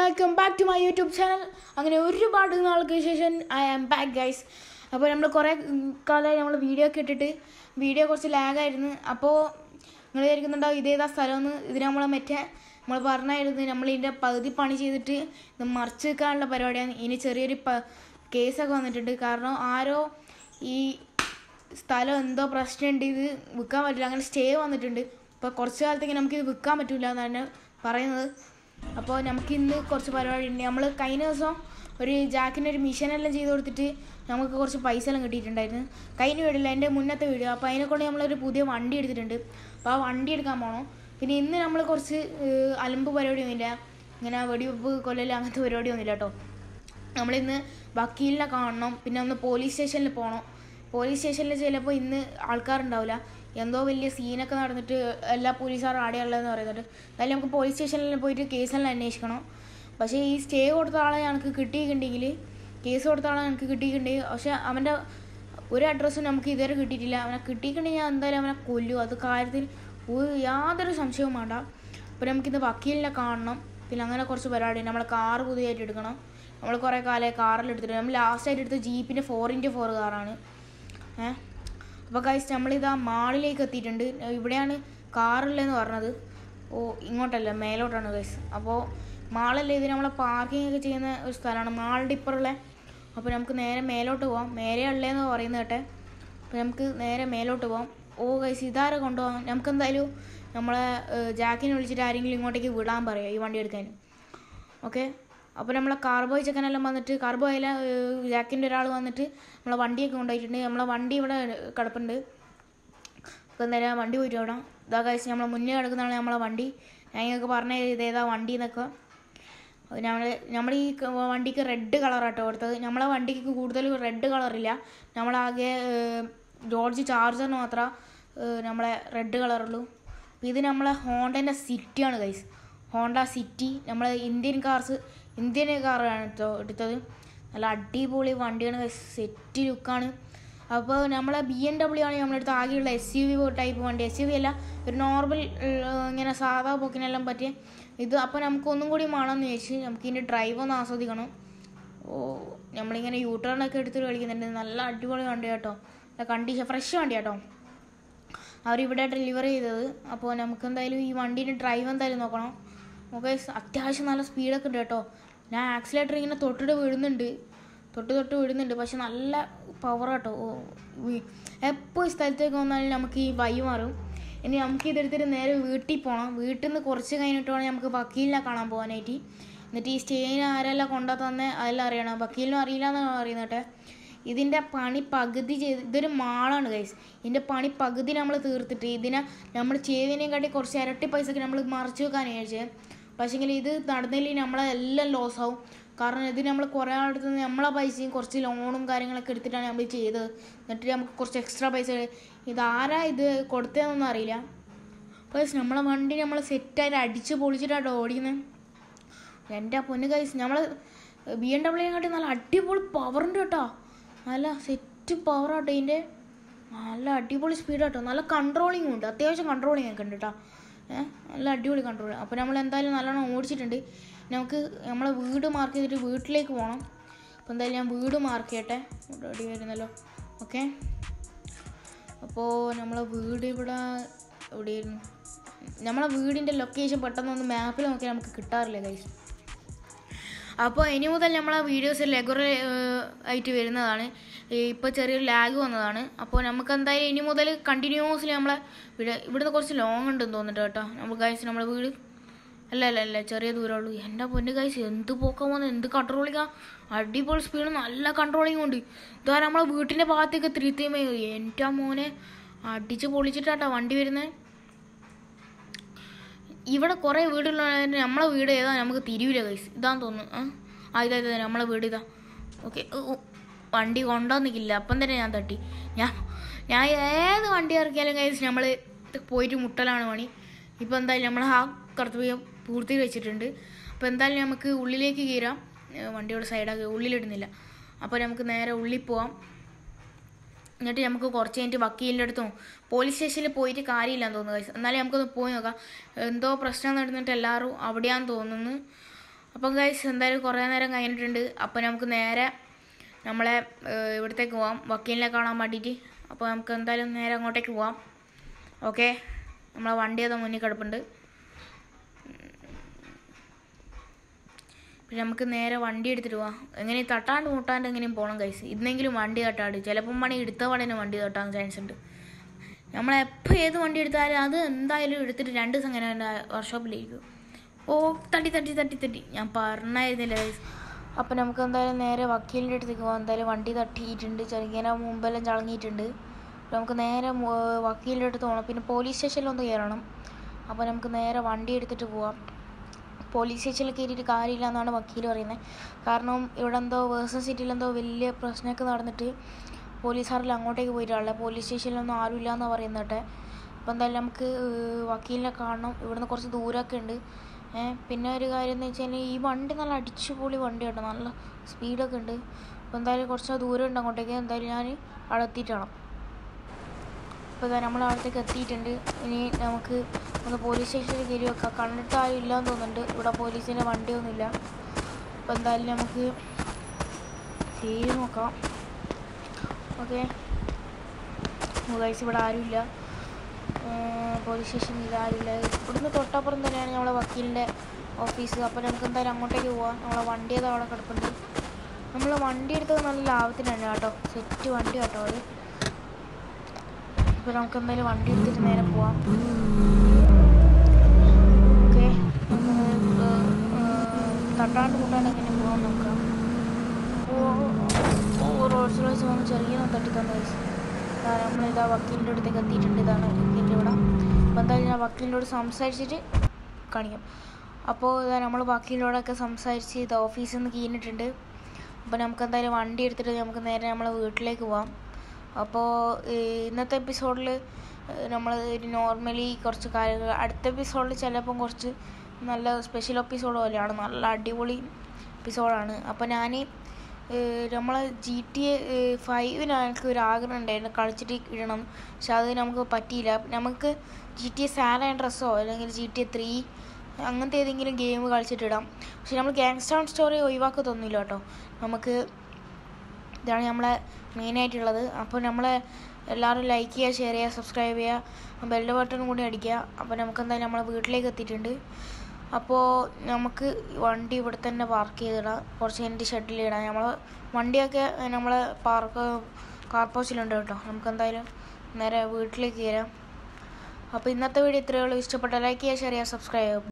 Welcome back to my YouTube channel അങ്ങനെ ഒരുപാട് നാൾക്ക് ശേഷം ഐ ആം ബാക്ക് ഗൈസ് അപ്പോൾ നമ്മൾ കുറേ കാലമായി നമ്മൾ വീഡിയോ ഒക്കെ ഇട്ടിട്ട് വീഡിയോ കുറച്ച് ലാഗായിരുന്നു അപ്പോൾ നിങ്ങൾ വിചാരിക്കുന്നുണ്ടാവും ഇതേതാ സ്ഥലമെന്ന് ഇത് നമ്മൾ മറ്റേ നമ്മൾ പറഞ്ഞായിരുന്നു നമ്മൾ ഇതിൻ്റെ പകുതി പണി ചെയ്തിട്ട് ഇത് മറച്ച് വെക്കാനുള്ള പരിപാടിയാണ് ഇനി ചെറിയൊരു പ കേസൊക്കെ വന്നിട്ടുണ്ട് കാരണം ആരോ ഈ സ്ഥലം എന്തോ പ്രശ്നമുണ്ട് ഇത് വിൽക്കാൻ പറ്റില്ല അങ്ങനെ സ്റ്റേ വന്നിട്ടുണ്ട് അപ്പോൾ കുറച്ച് കാലത്തേക്ക് നമുക്കിത് വിൽക്കാൻ പറ്റില്ല എന്നാണ് പറയുന്നത് അപ്പോൾ നമുക്ക് ഇന്ന് കുറച്ച് പരിപാടി ഉണ്ട് നമ്മൾ കഴിഞ്ഞ ദിവസം ഒരു ജാക്കിന് ഒരു മിഷനെല്ലാം ചെയ്ത് കൊടുത്തിട്ട് നമുക്ക് കുറച്ച് പൈസ എല്ലാം കിട്ടിയിട്ടുണ്ടായിരുന്നു കഴിഞ്ഞ വീടില്ല എൻ്റെ മുന്നത്തെ വീഡിയോ അപ്പോൾ അതിനെ കൊണ്ട് നമ്മളൊരു പുതിയ വണ്ടി എടുത്തിട്ടുണ്ട് അപ്പോൾ ആ വണ്ടി എടുക്കാൻ പോകണം പിന്നെ ഇന്ന് നമ്മൾ കുറച്ച് ഏഹ്, അലമ്പ് പരിപാടിയൊന്നുമില്ല ഇങ്ങനെ വെടിവെപ്പ് കൊല്ലൽ അങ്ങനത്തെ പരിപാടിയൊന്നുമില്ല കേട്ടോ നമ്മളിന്ന് വക്കീലിനെ കാണണം പിന്നെ ഒന്ന് പോലീസ് സ്റ്റേഷനിൽ പോകണം പോലീസ് സ്റ്റേഷനിൽ ചിലപ്പോൾ ഇന്ന് ആൾക്കാരുണ്ടാവില്ല എന്തോ വലിയ സീനൊക്കെ നടന്നിട്ട് എല്ലാ പോലീസുകാരും ആടെയുള്ളതെന്ന് പറയുന്നുണ്ട് എന്തായാലും നമുക്ക് പോലീസ് സ്റ്റേഷനിൽ പോയിട്ട് കേസെല്ലാം അന്വേഷിക്കണം പക്ഷേ ഈ സ്റ്റേ കൊടുത്ത ആളെ ഞങ്ങൾക്ക് കിട്ടിയിട്ടുണ്ടെങ്കിൽ കേസ് കൊടുത്ത ആളെ ഞങ്ങൾക്ക് കിട്ടിയിട്ടുണ്ടെങ്കിൽ പക്ഷേ അവൻ്റെ ഒരു അഡ്രസ്സും നമുക്ക് ഇതുവരെ കിട്ടിയിട്ടില്ല അവനെ കിട്ടിയിട്ടുണ്ടെങ്കിൽ ഞാൻ എന്തായാലും അവനെ കൊല്ലും അത് കാര്യത്തിൽ ഒരു യാതൊരു സംശയവും വേണ്ട അപ്പോൾ നമുക്കിന്ന് വക്കീലിനെ കാണണം പിന്നെ അങ്ങനെ കുറച്ച് പരിപാടി നമ്മളെ കാറ് പുതിയതായിട്ട് എടുക്കണം നമ്മൾ കുറേ കാലമായി കാറിൽ എടുത്തിട്ട് നമ്മൾ ലാസ്റ്റായിട്ട് എടുത്ത ജീപ്പിൻ്റെ ഫോർ ഇൻറ്റു ഫോർ കാറാണ് ഏഹ് അപ്പോൾ കഴിച്ച് നമ്മളിതാ മാളിലേക്ക് എത്തിയിട്ടുണ്ട് ഇവിടെയാണ് കാറുള്ളതെന്ന് പറഞ്ഞത് ഓ ഇങ്ങോട്ടല്ല മേലോട്ടാണ് ഗൈസ് അപ്പോൾ മാളല്ലേ ഇത് നമ്മളെ പാർക്കിംഗ് ഒക്കെ ചെയ്യുന്ന ഒരു സ്ഥലമാണ് മാളിൻ്റെ ഇപ്പുറമുള്ള അപ്പോൾ നമുക്ക് നേരെ മേലോട്ട് പോവാം മേലെ ഉള്ളതെന്ന് പറയുന്നത് കേട്ടെ അപ്പോൾ നമുക്ക് നേരെ മേലോട്ട് പോവാം ഓ ഗൈസ് ഇതാരെ കൊണ്ടുപോകാം നമുക്ക് എന്തായാലും നമ്മളെ ഏഹ്, ജാക്കിനെ വിളിച്ചിട്ട് ആരെങ്കിലും ഇങ്ങോട്ടേക്ക് വിടാൻ പറയാം ഈ വണ്ടി എടുക്കാൻ ഓക്കെ അപ്പോൾ നമ്മളെ കാർബോയ് ചെക്കനെല്ലാം വന്നിട്ട് കാർബോയിലെ ജാക്കിൻ്റെ ഒരാൾ വന്നിട്ട് നമ്മളെ വണ്ടിയൊക്കെ കൊണ്ടുപോയിട്ടുണ്ട് നമ്മളെ വണ്ടി ഇവിടെ കിടപ്പുണ്ട് അപ്പോൾ എന്തായാലും വണ്ടി പോയിട്ട് വിടാം ഇതാ കഴിച്ച് നമ്മളെ മുന്നേ കിടക്കുന്നതാണ് നമ്മളെ വണ്ടി ഞാൻ നിങ്ങൾക്ക് പറഞ്ഞ ഇതേതാ വണ്ടി എന്നൊക്കെ അത് നമ്മൾ നമ്മൾ ഈ ക- വണ്ടിക്ക് റെഡ് കളറാട്ടോ കൊടുത്തത് നമ്മളെ വണ്ടിക്ക് കൂടുതൽ റെഡ് കളറില്ല നമ്മളാകെ ഏഹ്, ജോർജ് ചാർജറിന് മാത്രം ഏഹ്, നമ്മളെ റെഡ് കളറുള്ളൂ അപ്പോൾ ഇത് നമ്മളെ ഹോണ്ടൻ്റെ സിറ്റിയാണ് ഗൈസ് ഹോണ്ട സിറ്റി നമ്മളെ ഇന്ത്യൻ കാർസ് ഇന്ത്യൻ കാറാണ് കേട്ടോ എടുത്തത് നല്ല അടിപൊളി വണ്ടിയാണ് ഗൈസ് സെറ്റ് ലുക്കാണ് അപ്പോൾ നമ്മളെ ബി എം ഡബ്ല്യു ആണ് നമ്മളെടുത്ത് ആകെയുള്ള എസ് യു വി ടൈപ്പ് വണ്ടി എസ് യു വി അല്ല ഒരു നോർമൽ ഇങ്ങനെ സാധാ പോക്കിനെല്ലാം പറ്റിയ ഇത് അപ്പോൾ നമുക്ക് ഒന്നും കൂടി വേണമെന്ന് ചോദിച്ച് നമുക്ക് ഇതിൻ്റെ ഡ്രൈവ് ഒന്ന് ആസ്വദിക്കണം ഓ നമ്മളിങ്ങനെ യൂ ടേണൊക്കെ എടുത്തിട്ട് കളിക്കുന്നുണ്ട് നല്ല അടിപൊളി വണ്ടി കേട്ടോ നല്ല കണ്ടീഷൻ ഫ്രഷ് വണ്ടി കേട്ടോ അവരിവിടെ ഡെലിവറി ചെയ്തത് അപ്പോൾ നമുക്ക് എന്തായാലും ഈ വണ്ടീൻ്റെ ഡ്രൈവ് എന്തായാലും നോക്കണം നമുക്ക് അത്യാവശ്യം നല്ല സ്പീഡൊക്കെ ഉണ്ട് കേട്ടോ ഞാൻ ആക്സിലേറ്റർ ഇങ്ങനെ തൊട്ടിട്ട് വീഴുന്നുണ്ട് തൊട്ട് തൊട്ട് വീഴുന്നുണ്ട് പക്ഷെ നല്ല പവർ കേട്ടോ ഓ എപ്പോൾ ഈ സ്ഥലത്തേക്ക് വന്നാലും നമുക്ക് ഈ വൈ മാറും ഇനി നമുക്ക് ഇതെടുത്തിട്ട് നേരെ വീട്ടിൽ പോകണം വീട്ടിൽ നിന്ന് കുറച്ച് കഴിഞ്ഞിട്ട് വേണം നമുക്ക് വക്കീലിനെ കാണാൻ പോകാനായിട്ട് എന്നിട്ട് ഈ സ്റ്റേജിന് ആരെല്ലാം കൊണ്ടാ തന്നെ അതെല്ലാം അറിയണം വക്കീലിനും അറിയില്ല എന്നാണ് അറിയുന്നത് കേട്ടെ ഇതിൻ്റെ പണി പകുതി ചെയ്ത് ഇതൊരു മാളാണ് ഗൈസ് ഇതിൻ്റെ പണി പകുതി നമ്മൾ തീർത്തിട്ട് ഇതിനെ നമ്മൾ ചെയ്തതിനേയും കാട്ടി കുറച്ച് ഇരട്ടി പൈസക്ക് നമ്മൾ മറിച്ച് വെക്കാൻ വിചാരിച്ചത് പക്ഷേങ്കിൽ ഇത് നടന്നില്ലെങ്കിൽ നമ്മളെ എല്ലാം ലോസ് ആവും കാരണം ഇത് നമ്മൾ കുറേ ആളടുത്ത് നിന്ന് നമ്മളെ പൈസയും കുറച്ച് ലോണും കാര്യങ്ങളൊക്കെ എടുത്തിട്ടാണ് നമ്മൾ ചെയ്തത് എന്നിട്ട് നമുക്ക് കുറച്ച് എക്സ്ട്രാ പൈസ ഇതാരാ ഇത് കൊടുത്തതെന്നൊന്നും അറിയില്ല അപ്പോൾ നമ്മളെ വണ്ടി നമ്മൾ സെറ്റായിട്ട് അടിച്ച് പൊളിച്ചിട്ടാണ് ഓടിക്കുന്നത് എൻ്റെ പൊന്ന് കൈസ് നമ്മൾ ബി എം ഡബ്ല്യൂനെക്കാട്ടി നല്ല അടിപൊളി പവർ ഉണ്ട് കേട്ടോ നല്ല സെറ്റ് പവർ ആട്ടോ ഇതിൻ്റെ നല്ല അടിപൊളി സ്പീഡ് കേട്ടോ നല്ല കൺട്രോളിങ് ഉണ്ട് അത്യാവശ്യം കൺട്രോളിങ് ഒക്കെ ഉണ്ട് കേട്ടോ ഏഹ് നല്ല അടിപൊളി കൺട്രോൾ അപ്പോൾ നമ്മൾ എന്തായാലും നല്ലോണം ഓടിച്ചിട്ടുണ്ട് നമുക്ക് നമ്മളെ വീട് മാർക്ക് ചെയ്തിട്ട് വീട്ടിലേക്ക് പോകണം അപ്പോൾ എന്തായാലും ഞാൻ വീട് മാർക്ക് ചെയ്യട്ടെ റെഡി വരുന്നല്ലോ ഓക്കെ അപ്പോൾ നമ്മളെ വീട് ഇവിടെ എവിടെയായിരുന്നു നമ്മളെ വീടിൻ്റെ ലൊക്കേഷൻ പെട്ടെന്നൊന്ന് മാപ്പിൽ നോക്കിയാൽ നമുക്ക് കിട്ടാറില്ല കൈസ് അപ്പോൾ ഇനി മുതൽ നമ്മളെ വീഡിയോസ് റെഗുലർ ആയിട്ട് വരുന്നതാണ് ഇപ്പോൾ ചെറിയൊരു ലാഗ് വന്നതാണ് അപ്പോൾ നമുക്ക് എന്തായാലും ഇനി മുതൽ കണ്ടിന്യൂസ്ലി നമ്മളെ ഇവിടെ ഇവിടുന്ന് കുറച്ച് ലോങ് ഉണ്ടെന്ന് തോന്നിട്ട് കേട്ടോ നമ്മൾ ഗൈസ് നമ്മളെ വീട് അല്ല അല്ല അല്ല ചെറിയ ദൂരമുള്ളൂ എൻ്റെ പൊന്ന് ഗൈസ് എന്ത് പോക്കാൻ പോകുന്നത് എന്ത് കൺട്രോളിങ്ങാ അടിപൊളി സ്പീഡ് നല്ല കൺട്രോളിങ് ഉണ്ട് ഇതാ നമ്മളെ വീട്ടിൻ്റെ ഭാഗത്തേക്ക് തിരുത്തിയുമേ എൻ്റെ മോനെ അടിച്ച് പൊളിച്ചിട്ടാട്ടോ വണ്ടി വരുന്നത് ഇവിടെ കുറേ വീടുള്ള നമ്മളെ വീട് ഏതാ നമുക്ക് തിരിവില്ല കൈസ് ഇതാന്ന് തോന്നുന്നു ആ ആ ഇതാ ഇതാ നമ്മളെ വീട് ഇതാ ഓക്കെ വണ്ടി കൊണ്ടുവന്നിക്കില്ല അപ്പം തന്നെ ഞാൻ തട്ടി ഞാൻ ഞാൻ ഏത് വണ്ടി ഇറക്കിയാലും കൈസ് നമ്മൾ പോയിട്ട് മുട്ടലാണ് പണി ഇപ്പം എന്തായാലും നമ്മൾ ആ കർത്തവ്യം പൂർത്തി വെച്ചിട്ടുണ്ട് അപ്പോൾ എന്തായാലും നമുക്ക് ഉള്ളിലേക്ക് കീറാം ഏ, വണ്ടിയുടെ സൈഡാക്കി ഉള്ളിലിടുന്നില്ല അപ്പോൾ നമുക്ക് നേരെ ഉള്ളിൽ പോവാം എന്നിട്ട് നമുക്ക് കുറച്ച് കഴിഞ്ഞിട്ട് വക്കീലിൻ്റെ അടുത്തും പോലീസ് സ്റ്റേഷനിൽ പോയിട്ട് കാര്യമില്ലാന്ന് തോന്നുന്നു guys. എന്നാലും നമുക്കൊന്ന് പോയി നോക്കാം എന്തോ പ്രശ്നം നടന്നിട്ട് എല്ലാവരും അവിടെയാന്ന് തോന്നുന്നു അപ്പം ഗൈസ് എന്തായാലും കുറേ നേരം കഴിഞ്ഞിട്ടുണ്ട് അപ്പോൾ നമുക്ക് നേരെ നമ്മളെ ഏഹ്, ഇവിടത്തേക്ക് പോവാം വക്കീലിനെ കാണാൻ വേണ്ടിയിട്ട് അപ്പോൾ നമുക്ക് എന്തായാലും നേരെ അങ്ങോട്ടേക്ക് പോവാം ഓക്കെ നമ്മളെ വണ്ടി അത് മുന്നിൽ കിടപ്പുണ്ട് പിന്നെ നമുക്ക് നേരെ വണ്ടി എടുത്തിട്ട് പോവാം എങ്ങനെ തട്ടാണ്ട് മുട്ടാണ്ട് എങ്ങനെയും പോകണം കൈസ് ഇന്നെങ്കിലും വണ്ടി തട്ടാണ്ട് ചിലപ്പം പണി എടുത്ത പണിന് വണ്ടി തട്ടാൻ ചാൻസ് ഉണ്ട് നമ്മളെപ്പോൾ ഏത് വണ്ടി എടുത്താലും അത് എന്തായാലും എടുത്തിട്ട് രണ്ട് ദിവസം അങ്ങനെ എൻ്റെ വർക്ക്ഷോപ്പിലിരിക്കും ഓ തട്ടി തട്ടി തട്ടി തട്ടി ഞാൻ പറഞ്ഞായിരുന്നില്ല ഗൈസ് അപ്പം നമുക്ക് എന്തായാലും നേരെ വക്കീലിൻ്റെ അടുത്തേക്ക് പോകാം എന്തായാലും വണ്ടി തട്ടിയിട്ടുണ്ട് ചെറുങ്ങനെ മുമ്പെല്ലാം ചളങ്ങിയിട്ടുണ്ട് അപ്പോൾ നമുക്ക് നേരെ മു- വക്കീലിൻ്റെ അടുത്ത് പോകണം പിന്നെ പോലീസ് സ്റ്റേഷനിലൊന്ന് കയറണം അപ്പോൾ നമുക്ക് നേരെ വണ്ടി എടുത്തിട്ട് പോവാം പോലീസ് സ്റ്റേഷനിൽ കയറിയിട്ട് കാര്യമില്ല എന്നാണ് വക്കീൽ പറയുന്നത് കാരണം ഇവിടെ എന്തോ വേഴ്സൺ സിറ്റിയിൽ എന്തോ വലിയ പ്രശ്നമൊക്കെ നടന്നിട്ട് പോലീസുകാരെല്ലാം അങ്ങോട്ടേക്ക് പോയിട്ടുള്ളത് പോലീസ് സ്റ്റേഷനിലൊന്നും ആരുമില്ല എന്നാണ് പറയുന്നത് കേട്ടെ അപ്പോൾ എന്തായാലും നമുക്ക് ഏഹ്, വക്കീലിനെ കാണണം ഇവിടുന്ന് കുറച്ച് ദൂരമൊക്കെ ഉണ്ട് ഏഹ്, പിന്നെ ഒരു കാര്യം എന്ന് വെച്ചാൽ ഈ വണ്ടി നല്ല അടിച്ചുപൊളി വണ്ടി കേട്ടോ നല്ല സ്പീഡൊക്കെ ഉണ്ട് അപ്പോൾ എന്തായാലും കുറച്ച് ദൂരം ഉണ്ട് അങ്ങോട്ടേക്ക് എന്തായാലും ഞാൻ അവിടെ എത്തിയിട്ട് വേണം അപ്പോൾ ഇതാ നമ്മൾ അവിടത്തേക്ക് എത്തിയിട്ടുണ്ട് ഇനി നമുക്ക് ഒന്ന് പോലീസ് സ്റ്റേഷനിൽ കയറി വെക്കാം കണ്ടിട്ട് ആരും ഇല്ലാന്ന് തോന്നുന്നുണ്ട് ഇവിടെ പോലീസിൻ്റെ വണ്ടിയൊന്നുമില്ല അപ്പോൾ എന്തായാലും നമുക്ക് കയറി നോക്കാം ഓക്കെ ഗൈസ് ഇവിടെ ആരുമില്ല പോലീസ് സ്റ്റേഷനിൽ ആരുമില്ല ഇവിടുന്ന് തൊട്ടപ്പുറം തന്നെയാണ് നമ്മളെ വക്കീലിൻ്റെ ഓഫീസ് അപ്പോൾ നമുക്ക് എന്തായാലും അങ്ങോട്ടേക്ക് പോവാം നമ്മളെ വണ്ടി അത് അവിടെ കിടപ്പുണ്ട് നമ്മൾ വണ്ടി എടുത്തത് നല്ല ലാഭത്തിനാണ് കേട്ടോ സെറ്റ് വണ്ടി കേട്ടോ അത് അപ്പോൾ നമുക്ക് എന്തായാലും വണ്ടി എടുത്തിട്ട് നേരെ പോവാം ഓക്കെ തട്ടാണ്ട് കൂട്ടാണ്ട് എങ്ങനെ പോകാൻ നോക്കാം ഓ ഓ റോഡ്സ് റോയ്സ് വന്ന് ചെറിയ തട്ടി തന്നെ നമ്മളിതാ വക്കീലിൻ്റെ അടുത്തേക്ക് എത്തിയിട്ടുണ്ട് ഇതാണ് വക്കീലിൻ്റെ ഇവിടെ അപ്പോൾ എന്തായാലും ഞാൻ വക്കീലിനോട് സംസാരിച്ചിട്ട് കാണിക്കാം അപ്പോൾ ഇതാ നമ്മൾ വക്കീലിനോടൊക്കെ സംസാരിച്ച് ഇത് ഓഫീസിൽ നിന്ന് കീഞ്ഞിട്ടുണ്ട് അപ്പോൾ നമുക്ക് എന്തായാലും വണ്ടി എടുത്തിട്ട് നമുക്ക് നേരെ നമ്മളെ വീട്ടിലേക്ക് പോവാം അപ്പോൾ ഇന്നത്തെ എപ്പിസോഡിൽ നമ്മൾ നോർമലി കുറച്ച് കാര്യങ്ങൾ അടുത്ത എപ്പിസോഡിൽ ചിലപ്പം കുറച്ച് നല്ല സ്പെഷ്യൽ എപ്പിസോഡ് പോലെയാണ് നല്ല അടിപൊളി എപ്പിസോഡാണ് അപ്പോൾ ഞാൻ നമ്മൾ ജി ടി എ ഫൈവിന് എനിക്ക് ഒരു ആഗ്രഹം ഉണ്ടായിരുന്നു കളിച്ചിട്ട് ഇടണം പക്ഷെ അത് നമുക്ക് പറ്റിയില്ല നമുക്ക് ജി ടി എ സാൻ ഡ്രസ്സോ അല്ലെങ്കിൽ ജി ടി എ ത്രീ അങ്ങനത്തെ ഏതെങ്കിലും ഗെയിം കളിച്ചിട്ടിടാം പക്ഷെ നമ്മൾ ഗാങ്സ്റ്റോൺ സ്റ്റോറി ഒഴിവാക്കത്തൊന്നുമില്ല കേട്ടോ നമുക്ക് ഇതാണ് നമ്മളെ മെയിനായിട്ടുള്ളത് അപ്പോൾ നമ്മളെ എല്ലാവരും ലൈക്ക് ചെയ്യുക ഷെയർ ചെയ്യുക സബ്സ്ക്രൈബ് ചെയ്യുക ബെല്ല് ബട്ടൺ കൂടി അടിക്കുക അപ്പോൾ നമുക്ക് എന്തായാലും നമ്മളെ വീട്ടിലേക്ക് എത്തിയിട്ടുണ്ട് അപ്പോൾ നമുക്ക് വണ്ടി ഇവിടെ തന്നെ പാർക്ക് ചെയ്തിടാം കുറച്ച് എൻ്റെ ഷെഡിലിടാം നമ്മൾ വണ്ടിയൊക്കെ നമ്മളെ പാർക്ക് കാർ പോസ്റ്റിലുണ്ട് കേട്ടോ നമുക്ക് എന്തായാലും നേരെ വീട്ടിലേക്ക് കയറാം അപ്പോൾ ഇന്നത്തെ വീഡിയോ ഇത്രയേ ഉള്ളൂ ഇഷ്ടപ്പെട്ട ലൈക്ക് ചെയ്യുക ഷെയർ ചെയ്യുക സബ്സ്ക്രൈബ് ചെയ്യുക